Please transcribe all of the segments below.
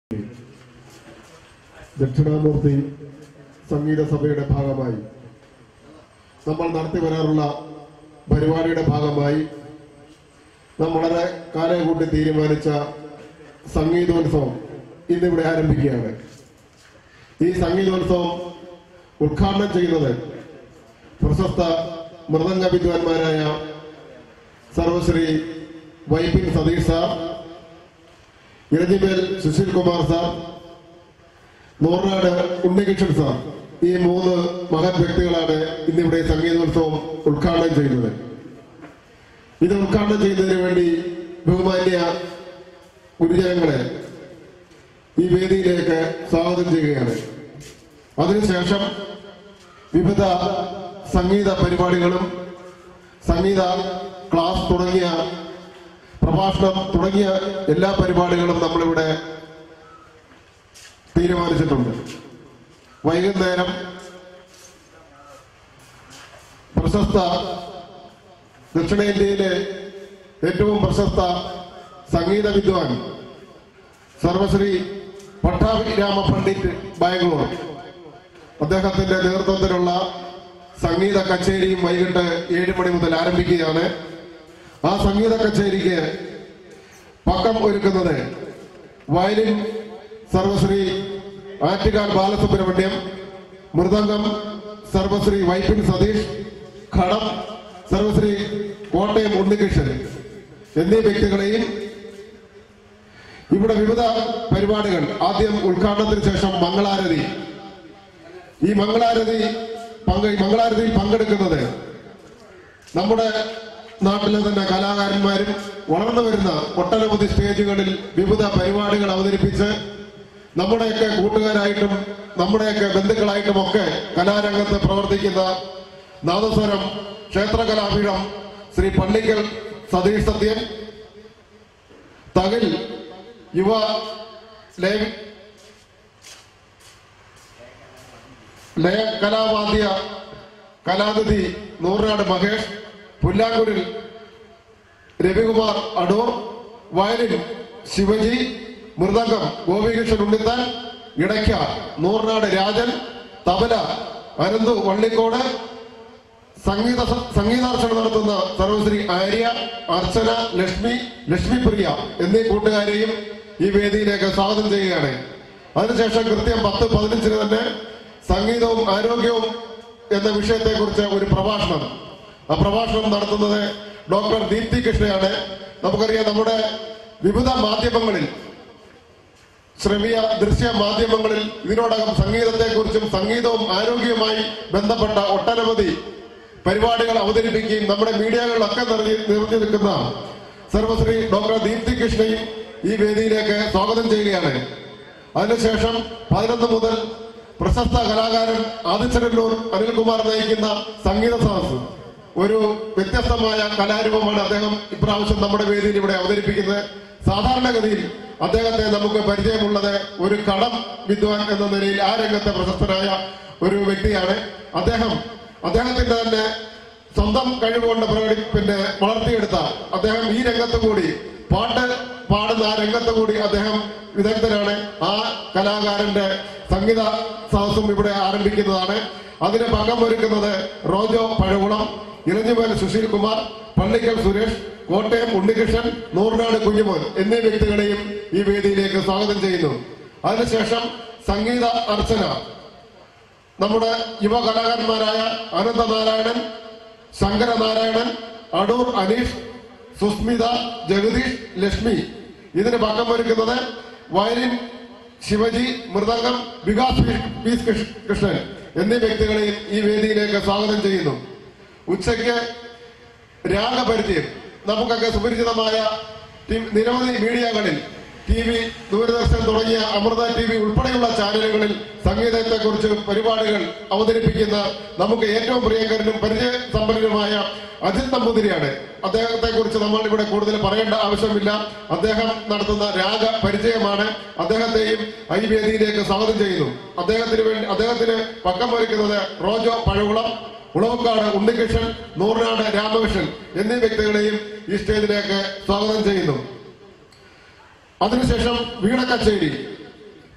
ദക്ഷിണാമൂർത്തി സംഗീത സഭയുടെ ഭാഗമായി നമ്മൾ നടത്തി വരാറുള്ള പരിപാടിയുടെ ഭാഗമായി നാം വളരെ കാലം കൂട്ടി തീരുമാനിച്ച സംഗീതോത്സവം ഇന്നിവിടെ ആരംഭിക്കുകയാണ് ഈ സംഗീതോത്സവം ഉദ്ഘാടനം ചെയ്യുന്നത് പ്രശസ്ത മൃദംഗ വിദ്വാൻമാരായ Sarvashri Vypin Satheesh sir Iranjimel Susheel Kumar sir Noorinad Unnikrishnan sir ഈ മൂന്ന് മഹത് വ്യക്തികളാണ് ഇന്നിവിടെ സംഗീതോത്സവം ഉദ്ഘാടനം ചെയ്യുന്നത് ഇത് ഉദ്ഘാടനം ചെയ്യുന്നതിന് വേണ്ടി ബഹുമാന്യ ഗുരുജനങ്ങളെ ഈ വേദിയിലേക്ക് സ്വാഗതം ചെയ്യുകയാണ് അതിനുശേഷം വിവിധ സംഗീത പരിപാടികളും സംഗീത ക്ലാസ് തുടങ്ങിയ പ്രഭാഷണം തുടങ്ങിയ എല്ലാ പരിപാടികളും നമ്മളിവിടെ തീരുമാനിച്ചിട്ടുണ്ട് വൈകുന്നേരം പ്രശസ്ത ദക്ഷിണേന്ത്യയിലെ ഏറ്റവും പ്രശസ്ത സംഗീത വിദ്വാൻ സർവശ്രീ പട്ടാഭിരാമ പണ്ഡിറ്റ് ബാംഗ്ലൂർ അദ്ദേഹത്തിന്റെ നേതൃത്വത്തിലുള്ള സംഗീത കച്ചേരിയും വൈകിട്ട് ഏഴ് മണി മുതൽ ആരംഭിക്കുകയാണ് ആ സംഗീത കച്ചേരിക്ക് പക്കം ഒരുക്കുന്നത് വയലിൻ സർവശ്രീ ആറ്റുകാൽ ബാലസുബ്രഹ്മണ്യം മൃദംഗം സർവശ്രീ വൈപ്പിൻ സതീഷ് ഘടം സർവശ്രീ കോട്ടയം ഉണ്ണികൃഷ്ണൻ എന്നീ വ്യക്തികളെയും ഇവിടെ വിവിധ പരിപാടികൾ ആദ്യം ഉദ്ഘാടനത്തിന് ശേഷം മംഗളാരതി ഈ മംഗളാരതി പങ്ക് മംഗളാരതിയിൽ പങ്കെടുക്കുന്നത് നമ്മുടെ നാട്ടിലെ തന്നെ കലാകാരന്മാരും വളർന്നു വരുന്ന ഒട്ടനവധി സ്റ്റേജുകളിൽ വിവിധ പരിപാടികൾ അവതരിപ്പിച്ച് നമ്മുടെയൊക്കെ കൂട്ടുകാരായിട്ടും നമ്മുടെയൊക്കെ ബന്ധുക്കളായിട്ടും ഒക്കെ കലാരംഗത്ത് പ്രവർത്തിക്കുന്ന നാദസ്വരം ക്ഷേത്രകലാപീഠം ശ്രീ പള്ളിക്കൽ സതീഷ് സത്യൻ തകിൽ യുവ ലയ ലയ കലാവാദ്യ കലാനിധി നൂറിനാട് മഹേഷ് പുല്ലാങ്കുരിൽ രവികുമാർ അടൂർ വയലിൻ ശിവജി മൃദംഗം ഗോപികൃഷ്ണൻ ഉണ്ണിത്താൻ ഇടയ്ക്ക നൂറിനാട് രാജൻ തബല അനന്തു വള്ളിക്കോട് സംഗീത സംഗീതാർച്ചന നടത്തുന്ന സർവശ്രീ ആര്യ അർച്ചന ലക്ഷ്മി ലക്ഷ്മിപ്രിയ എന്നീ കൂട്ടുകാരെയും ഈ വേദിയിലേക്ക് സ്വാഗതം ചെയ്യുകയാണ് അതിനുശേഷം കൃത്യം പത്ത് പതിനഞ്ചിന് തന്നെ സംഗീതവും ആരോഗ്യവും എന്ന വിഷയത്തെക്കുറിച്ച് ഒരു പ്രഭാഷണം ആ പ്രഭാഷണം നടത്തുന്നത് ഡോക്ടർ ദീപ്തി കൃഷ്ണയാണ് നമുക്കറിയാം നമ്മുടെ വിവിധ മാധ്യമങ്ങളിൽ ശ്രവ്യ ദൃശ്യ മാധ്യമങ്ങളിൽ ഇതിനോടകം സംഗീതത്തെക്കുറിച്ചും സംഗീതവും ആരോഗ്യവുമായി ബന്ധപ്പെട്ട ഒട്ടനവധി പരിപാടികൾ അവതരിപ്പിക്കുകയും നമ്മുടെ മീഡിയകളിലൊക്കെ നിറഞ്ഞു നിറഞ്ഞു നിൽക്കുന്ന സർവശ്രീ ഡോക്ടർ ദീപ്തി കൃഷ്ണയും ഈ വേദിയിലേക്ക് സ്വാഗതം ചെയ്യുകയാണ് അതിനുശേഷം പതിനൊന്ന് മുതൽ പ്രശസ്ത കലാകാരൻ ആദിച്ചനല്ലൂർ അനിൽകുമാർ നയിക്കുന്ന സംഗീത സദസ് ഒരു വ്യത്യസ്തമായ കലാരൂപമാണ് അദ്ദേഹം ഇപ്രാവശ്യം നമ്മുടെ വേദിയിൽ ഇവിടെ അവതരിപ്പിക്കുന്നത് സാധാരണഗതിയിൽ അദ്ദേഹത്തെ നമുക്ക് പരിചയമുള്ളത് ഒരു കടം വിദ്വാൻ എന്ന നിലയിൽ ആ രംഗത്തെ പ്രശസ്തനായ ഒരു വ്യക്തിയാണ് അദ്ദേഹം അദ്ദേഹത്തിന്റെ തന്നെ സ്വന്തം കഴിവുകൊണ്ട് പ്രകടി പിന്നെ വളർത്തിയെടുത്ത അദ്ദേഹം ഈ രംഗത്ത് കൂടി പാട്ട് പാടുന്ന ആ രംഗത്ത് കൂടി അദ്ദേഹം വിദഗ്ധനാണ് ആ കലാകാരന്റെ സംഗീത സദസ്സും ഇവിടെ ആരംഭിക്കുന്നതാണ് അതിന് പങ്കമൊരുക്കുന്നത് റോജോ പഴകുളം ഇലഞ്ഞുമേൽ സുശീൽ കുമാർ പള്ളിക്കൽ സുരേഷ് കോട്ടയം ഉണ്ണികൃഷ്ണൻ നൂറിനാട് കുഞ്ഞുമോൻ എന്നീ വ്യക്തികളെയും ഈ വേദിയിലേക്ക് സ്വാഗതം ചെയ്യുന്നു അതിനുശേഷം സംഗീത അർച്ചന നമ്മുടെ യുവ കലാകാരന്മാരായ അനന്തനാരായണൻ ശങ്കരനാരായണൻ അടൂർ അനീഷ് സുസ്മിത ജഗദീഷ് ലക്ഷ്മി ഇതിന് പക്കം ഒരുക്കുന്നത് വയലിൻ ശിവജി മൃദംഗം വികാസ് പി- പി കൃഷ്- കൃഷ്ണൻ എന്നീ വ്യക്തികളെയും ഈ വേദിയിലേക്ക് സ്വാഗതം ചെയ്യുന്നു ഉച്ചയ്ക്ക് രാഗപരിചയം നമുക്കൊക്കെ സുപരിചിതമായ ടി- നിരവധി മീഡിയകളിൽ ടി വി ദൂരദർശൻ തുടങ്ങിയ അമൃത ടി വി ഉൾപ്പെടെയുള്ള ചാനലുകളിൽ സംഗീതത്തെക്കുറിച്ച് പരിപാടികൾ അവതരിപ്പിക്കുന്ന നമുക്ക് ഏറ്റവും പ്രിയങ്കരനും പരിചയ സമ്പന്നനുമായ അജിത് നമ്പൂതിരിയാണ് അദ്ദേഹത്തെ കുറിച്ച് നമ്മൾ ഇവിടെ കൂടുതൽ പറയേണ്ട ആവശ്യമില്ല അദ്ദേഹം നടത്തുന്ന രാഗ പരിചയമാണ് അദ്ദേഹത്തെയും ഈ വേദിയിലേക്ക് സ്വാഗതം ചെയ്യുന്നു അദ്ദേഹത്തിന് വേണ്ടി അദ്ദേഹത്തിന് പക്കം വഹിക്കുന്നത് റോജോ പഴകുളം ഉളവക്കാട് ഉണ്ണികൃഷ്ണൻ നൂറിനാട് രാമകൃഷ്ണൻ എന്നീ വ്യക്തികളെയും ഈ സ്റ്റേജിലേക്ക് സ്വാഗതം ചെയ്യുന്നു അതിനുശേഷം വീണ കച്ചേരി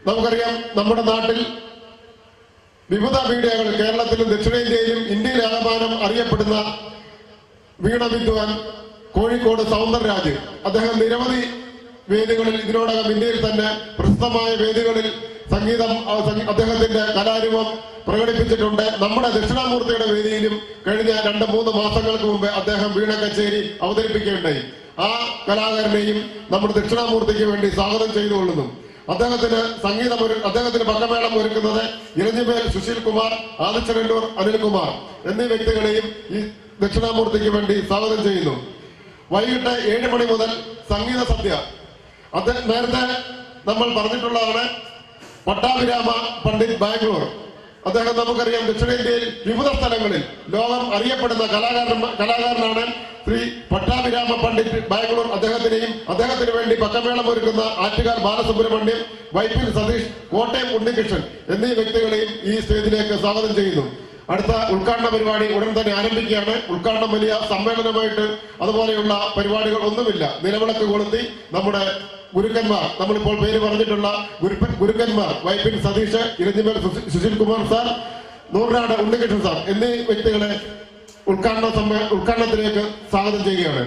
നമുക്കറിയാം നമ്മുടെ നാട്ടിൽ വിവിധ മീഡിയകളിൽ കേരളത്തിലും ദക്ഷിണേന്ത്യയിലും ഇന്ത്യയിലാകമാനം അറിയപ്പെടുന്ന വീണ വിദ്വാൻ കോഴിക്കോട് സൗന്ദർരാജ് അദ്ദേഹം നിരവധി വേദികളിൽ ഇതിനോടകം ഇന്ത്യയിൽ തന്നെ പ്രസിദ്ധമായ വേദികളിൽ സംഗീതം ആ, സംഗീ- അദ്ദേഹത്തിന്റെ കലാരൂപം പ്രകടിപ്പിച്ചിട്ടുണ്ട് നമ്മുടെ ദക്ഷിണാമൂർത്തിയുടെ വേദിയിലും കഴിഞ്ഞ രണ്ട് മൂന്ന് മാസങ്ങൾക്ക് മുമ്പ് അദ്ദേഹം വീണ കച്ചേരി അവതരിപ്പിക്കുകയുണ്ടായി ആ കലാകാരനെയും നമ്മുടെ ദക്ഷിണാമൂർത്തിക്ക് വേണ്ടി സ്വാഗതം ചെയ്തുകൊള്ളുന്നു അദ്ദേഹത്തിന് സംഗീതം ഒരു അദ്ദേഹത്തിന് പക്കമേളം ഒരുക്കുന്നത് ഇരഞ്ഞിമേൽ സുശീൽ കുമാർ ആദിച്ചനല്ലൂർ അനിൽകുമാർ എന്നീ വ്യക്തികളെയും ഈ ദക്ഷിണാമൂർത്തിക്ക് വേണ്ടി സ്വാഗതം ചെയ്യുന്നു വൈകിട്ട് ഏഴ് മണി മുതൽ സംഗീത സദ്യ അത് നേരത്തെ നമ്മൾ പറഞ്ഞിട്ടുള്ളതാണ് പട്ടാഭിരാമ പണ്ഡിറ്റ് ബാംഗ്ലൂർ അദ്ദേഹം നമുക്കറിയാം ദക്ഷിണേന്ത്യയിൽ വിവിധ സ്ഥലങ്ങളിൽ ലോകം അറിയപ്പെടുന്ന കലാകാരൻ കലാകാരനാണ് ശ്രീ പട്ടാഭിരാമ പണ്ഡിറ്റ് ബാംഗ്ലൂർ അദ്ദേഹത്തിനെയും അദ്ദേഹത്തിന് വേണ്ടി പക്കമേളം ഒരുക്കുന്ന ആറ്റുകാൽ ബാലസുബ്രഹ്മണ്യം വൈപ്പിൽ സതീഷ് കോട്ടയം ഉണ്ണികൃഷ്ണൻ എന്നീ വ്യക്തികളെയും ഈ സ്റ്റേജിലേക്ക് സ്വാഗതം ചെയ്യുന്നു അടുത്ത ഉദ്ഘാടന പരിപാടി ഉടൻ തന്നെ ആരംഭിക്കുകയാണ് ഉദ്ഘാടനം വലിയ സമ്മേളനമായിട്ട് അതുപോലെയുള്ള പരിപാടികൾ ഒന്നുമില്ല നിലവിളക്ക് കൊളുത്തി നമ്മുടെ ഗുരുക്കന്മാർ നമ്മളിപ്പോൾ പേര് പറഞ്ഞിട്ടുള്ള ഗുരുപ്പൻ ഗുരുക്കന്മാർ വൈപ്പിൻ സതീഷ് ഇരഞ്ഞിമേൽ സുശി- സുശീൽ കുമാർ സാർ നൂറിനാട് ഉണ്ണികൃഷ്ണൻ സാർ എന്നീ വ്യക്തികളെ ഉദ്ഘാടന സമ്മേ ഉദ്ഘാടനത്തിലേക്ക് സ്വാഗതം ചെയ്യുകയാണ്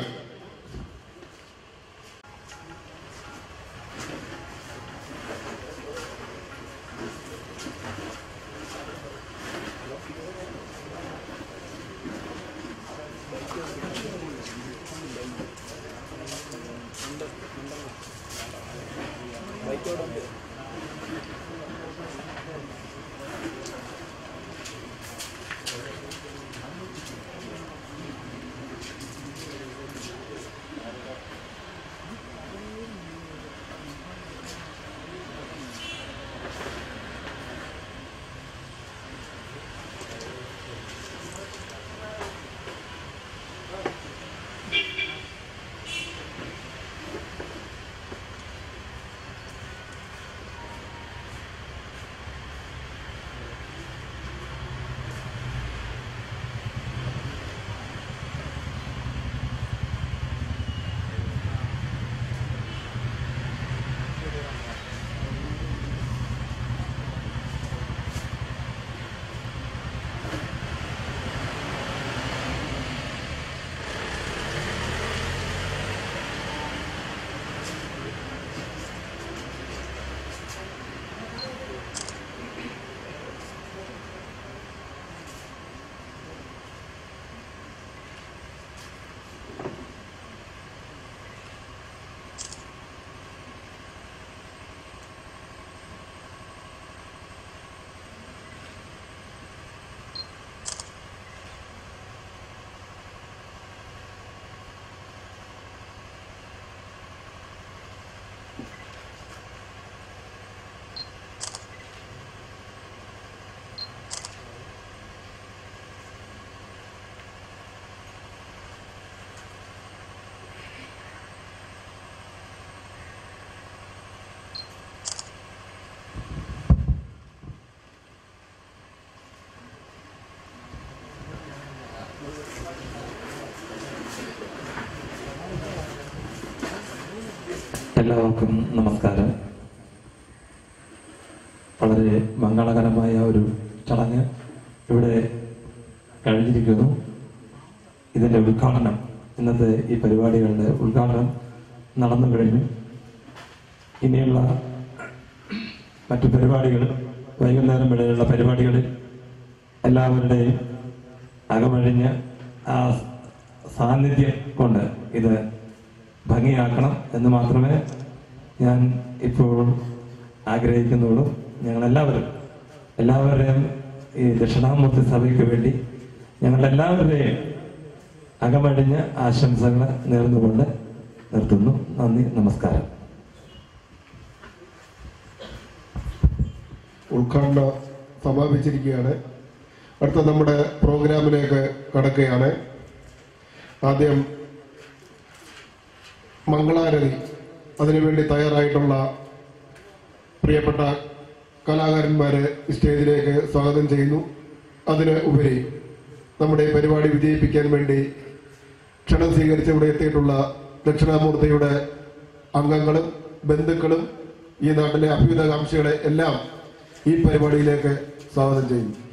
എല്ലാവർക്കും നമസ്കാരം വളരെ മംഗളകരമായ ഒരു ചടങ്ങ് ഇവിടെ കഴിഞ്ഞിരിക്കുന്നു ഇതിന്റെ ഉദ്ഘാടനം ഇന്നത്തെ ഈ പരിപാടികളുടെ ഉദ്ഘാടനം നടന്നു കഴിഞ്ഞു ഇനിയുള്ള മറ്റു പരിപാടികൾ വൈകുന്നേരം വരെയുള്ള പരിപാടികളിൽ എല്ലാവരുടെയും അകമഴിഞ്ഞ് ആ സാന്നിധ്യം കൊണ്ട് ഇത് ഭംഗിയാക്കണം എന്ന് മാത്രമേ ഞാൻ ഇപ്പോൾ ആഗ്രഹിക്കുന്നുള്ളൂ ഞങ്ങളെല്ലാവരും എല്ലാവരുടെയും ഈ ദക്ഷിണാമൂർത്തി സഭയ്ക്ക് വേണ്ടി ഞങ്ങളെല്ലാവരുടെയും അകമഴിഞ്ഞ ആശംസകൾ നേർന്നുകൊണ്ട് നിർത്തുന്നു നന്ദി നമസ്കാരം ഉദ്ഘാടനം സമാപിച്ചിരിക്കുകയാണ് അടുത്ത നമ്മുടെ പ്രോഗ്രാമിലേക്ക് കടക്കുകയാണ് ആദ്യം മംഗളാരതി അതിനുവേണ്ടി തയ്യാറായിട്ടുള്ള പ്രിയപ്പെട്ട കലാകാരന്മാരെ സ്റ്റേജിലേക്ക് സ്വാഗതം ചെയ്യുന്നു അതിന് ഉപരി നമ്മുടെ ഈ പരിപാടി വിജയിപ്പിക്കാൻ വേണ്ടി ക്ഷണം സ്വീകരിച്ച് ഇവിടെ എത്തിയിട്ടുള്ള ദക്ഷിണാമൂർത്തിയുടെ അംഗങ്ങളും ബന്ധുക്കളും ഈ നാട്ടിലെ അഭ്യുതകാംക്ഷികളെ എല്ലാം ഈ പരിപാടിയിലേക്ക് സ്വാഗതം ചെയ്യുന്നു